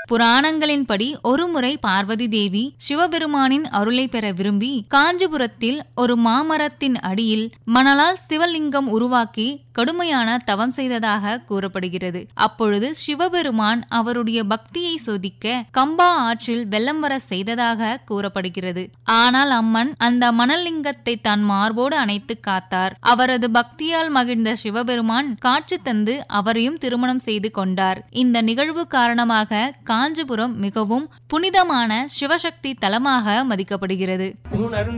புராணங்களின்படி ஒருமுறை பார்வதி தேவி சிவபெருமானின் அருளை பெற விரும்பி காஞ்சிபுரத்தில் ஒரு மாமரத்தின் அடியில் மணலால் சிவலிங்கம் உருவாக்கி கடுமையான தவம் செய்ததாக கூறப்படுகிறது அப்பொழுது சிவபெருமான் அவருடைய பக்தியை சோதிக்க கம்பா ஆற்றில் வெள்ளம் வர செய்ததாக கூறப்படுகிறது ஆனால் அம்மன் அந்த மணலிங்கத்தை தன் மார்போடு அணைத்து காத்தார் அவரது பக்தியால் மகிழ்ந்த சிவபெருமான் காட்சி தந்து அவரையும் திருமணம் செய்து கொண்டார் இந்த நிகழ்வு காரணமாக காஞ்சிபுரம் மிகவும் புனிதமான சிவசக்தி தலமாக மதிக்கப்படுகிறது உணர்ந்து